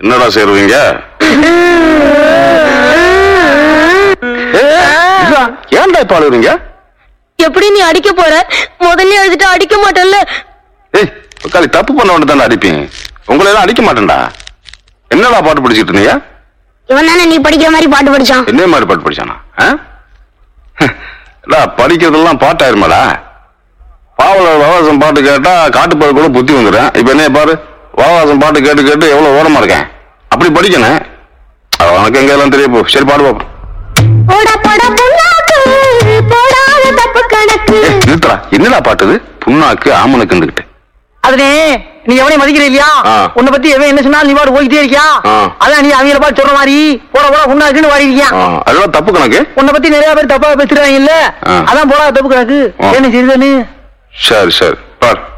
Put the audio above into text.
என்னடா சேருவீங்க ஏன்டா இப்ப அழுகுறீங்க எப்படி நீ அடிக்க போற முதல்ல எழுதிட்டு அடிக்க மாட்டல்ல ஏய் உக்காளி தப்பு பண்ண வேண்டியது தானே அடிப்பீங்க உங்களை எல்லாம் அடிக்க மாட்டேன்டா என்னடா பாட்டு படிச்சிட்டு இருந்தீங்க இவன் தானே நீ படிக்கிற மாதிரி பாட்டு படிச்சான் என்ன மாதிரி பாட்டு படிச்சானா ஆ? டா, படிக்கிறதெல்லாம் பாட்டாயிருமாடா பாவல வாவாசம் பாட்டு கேட்டா காட்டுப்பாடு கூட புத்தி வந்துடுறேன் இப்ப என்ன பாரு வாவாசம் பாட்டு கேட்டு கேட்டு எவ்வளவு ஓரமா இருக்கேன் அப்படி படிக்கணும் அது உனக்கு எங்க எல்லாம் தெரிய போ சரி பாடு பாப்போம் போடா போடா புண்ணாக்கு போடாத தப்பு கணக்கு ஏய், நிறுத்துறா என்னடா பாட்டுது புண்ணாக்கு ஆமனுக்கு இருந்துகிட்டு அதுனே நீ எவனையும் மதிக்கிற இல்லையா ஆ. உன்னை பத்தி எவன் என்ன சொன்னாலும் நீ பாட்டு போய்கிட்டே இருக்கியா ஆ. அதான் நீ அவங்கள பார்த்து சொல்ற மாதிரி போட போட உன்னாக்குன்னு வாடி இருக்கியா ஆ, அதெல்லாம் தப்பு கணக்கு உன்னை பத்தி நிறைய பேர் தப்பா பேசுறாங்க இல்ல ஆ. அதான் போடா தப்பு கணக்கு ஆ. என்ன சிறிதனு சரி சரி பாரு